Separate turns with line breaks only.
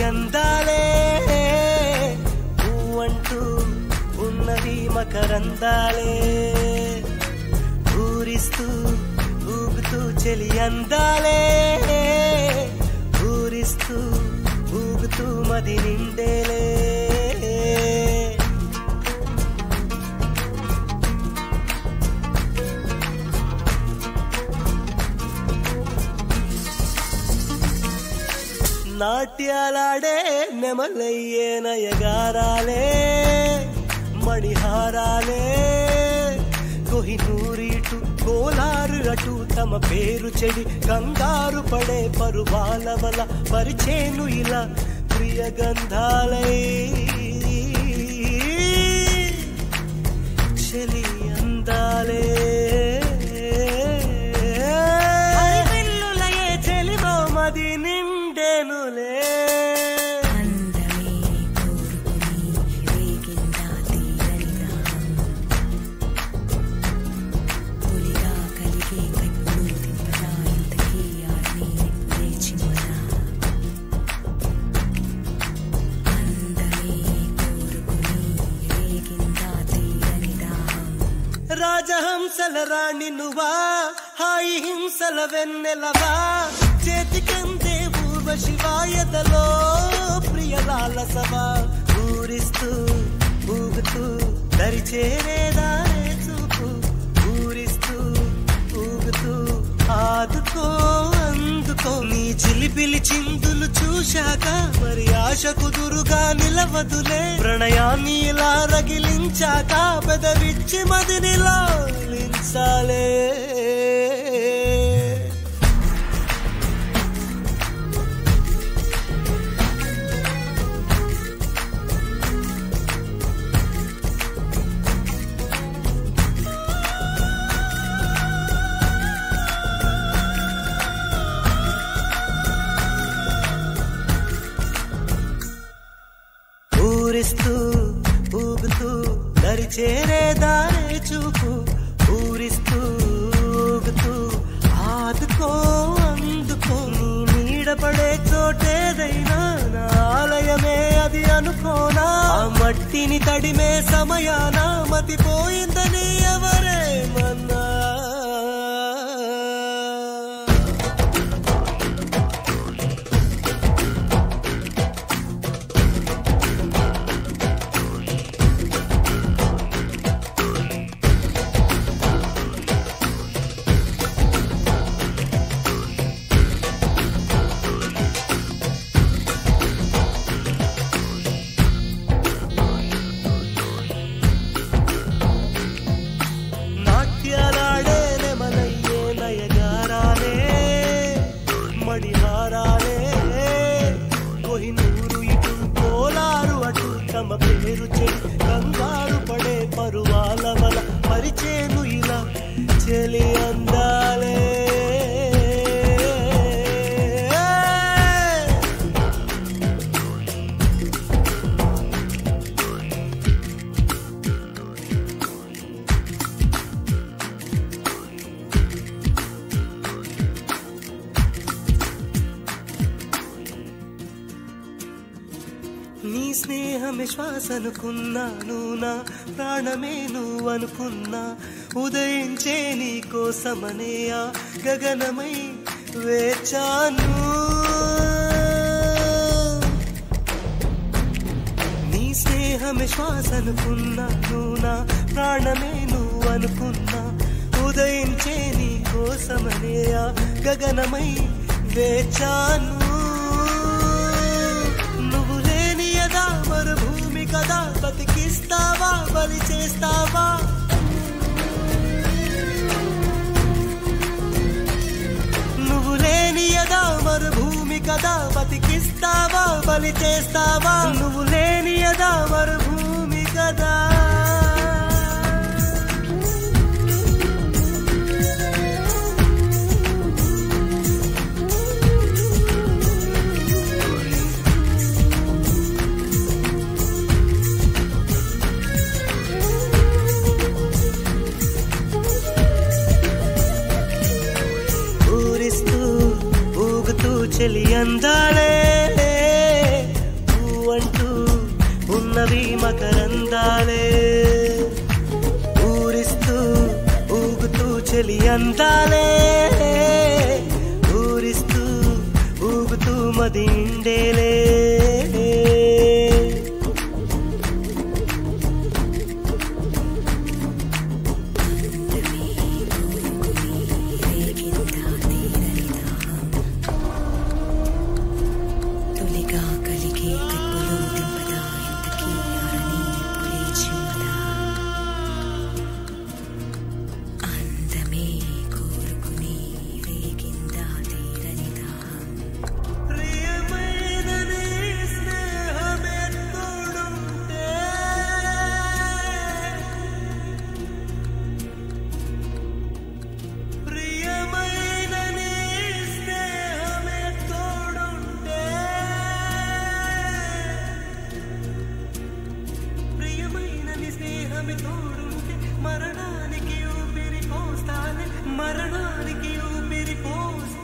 అందాలే పువ్వంటూ ఉన్నవి మకరందాలే ఊరిస్తూ ఊగుతూ చెలి అందాలే ఊరిస్తూ ఊగుతూ మది నిండేలే నాట్యాలాడే నెమలయ్యే నయగారాలే మణిహారాలే కొహినూరిటు కోలారు అటు తమ పేరు చెడి కంగారు పడే పరువాల వల పరిచేను ఇలా ప్రియ గంధాలై చెలి అందాలే హరివిల్లులయే చెలిలో మది నిండెనులే
అందమే కోరుకుని రేగిందా తీరని దాహం తొలిగా కలిగే కన్నులు తిప్పగా ఇంతకీ ఆర్మీ లేచి మొలా అందమే కోరుకుని రేగిందా తీరని దాహం
రాజహంసల రాణి నువ్వా హాయి హింసల వెన్నెలవా చేతికందే పూర్వ శివాయతలో ప్రియలాలసవా ఊరిస్తూ ఊగుతూ దరిచేరేదారే చూపు ఊరిస్తూ ఊగుతూ ఆదుకో అందుకో నీ చిలిపిలి చిందులు చూశాక మరి ఆశ కుదురుగా నిలవదులే ప్రణయాన్ని ఇలా రగిలించాక పెదవిచ్చి మదినిలో లించాలే ఊరిస్తూ ఊగుతూ దరి చేరే దారే చూపు ఊరిస్తూ ఊగుతూ ఆదుకో అందుకో నీ నీడపడే చోటేదైనా నా ఆలయమే అది అనుకోనా ఆ మట్టిని తడిమే సమయాన మతిపోయిందని ఎవరేమన్నా నాట్యాలాడే నెమలయ్యే నయగారాలే మణిహారాలే కొహినూరు ఇటు కోలారు అటు తమ పేరు చెడి కంగారు పడే పరువాల వల పరిచేను ఇలా చెలి అందాలే నీ స్నేహమే శ్వాస అనుకున్నాను నా ప్రాణమే నువ్వు అనుకున్నా ఉదయించే నీ కోసమనే ఆ గగనమై వేచాను నీ స్నేహమే శ్వాస అనుకున్నాను నా ప్రాణమే నువ్వు అనుకున్నా ఉదయించే నీ కోసమనే ఆ గగనమై వేచాను నువ్వు లేని యదా మరుభూమి కదా బతికిస్తావా బలి చేస్తావా నువ్వు లేని యదా మరుభూమి కదా బతికిస్తావా బలి చేస్తావా నువ్వు లేని యదా మరుభూమి కదా ఊరిస్తూ ఊగుతూ చెలి అందాలే అవి మకరందాలే ఊరిస్తూ ఊగుతూ చెలి అందాలే ఊరిస్తూ ఊగుతూ మది నిండేలే
అందమే కోరుకుని రేగిందా తీరని దాహం తొలిగా కలిగే కప్పులు దింపదా ఇంతకీ ఆరని నిప్పులే చిమ్మదా అందమే కోరుకుని రేగిందా తీరని దాహం
ప్రియమైన నీ స్నేహమే తోడుంటే ప్రియమైన నీ స్నేహమే తోడుంటే ప్రియమైన నీ స్నేహమే తోడుంటే మరణానికి ఊపిరి పోస్తానే మరణానికి ఊపిరి పోస్తానే